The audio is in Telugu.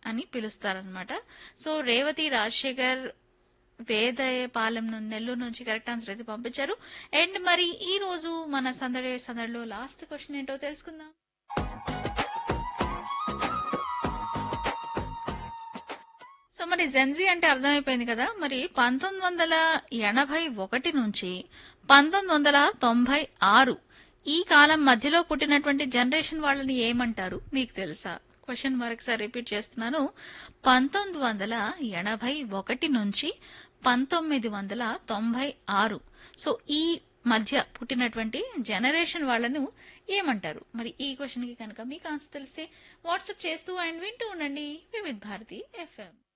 అని పిలుస్తారనమాట సో రేవతి రాజశేఖర్ వేదయపాలెం నుండి నెల్లూరు నుంచి కరెక్ట్ ఆన్సర్ అయితే పంపించారు అండ్ మరి ఈ రోజు మన సందడి సందడిలో లాస్ట్ క్వశ్చన్ ఏంటో తెలుసుకుందాం సో మరి జెన్జీ అంటే అర్థమైపోయింది కదా మరి పంతొమ్మిది వందల ఎనభై ఒకటి నుంచి పంతొమ్మిది వందల తొంభై ఆరు ఈ కాలం మధ్యలో పుట్టినటువంటి జనరేషన్ వాళ్ళని ఏమంటారు మీకు తెలుసా క్వశ్చన్ మరొకసారి రిపీట్ చేస్తున్నాను పంతొమ్మిది వందల ఎనభై ఒకటి నుంచి పంతొమ్మిది వందల తొంభై ఆరు సో ఈ మధ్య పుట్టినటువంటి జనరేషన్ వాళ్ళను ఏమంటారు మరి ఈ క్వశ్చన్ కి కనుక మీకు ఆన్సర్ తెలిస్తే వాట్సాప్ చేస్తూ అండ్ వింటూ ఉండండి వివిధ్ భారతి ఎఫ్ఎం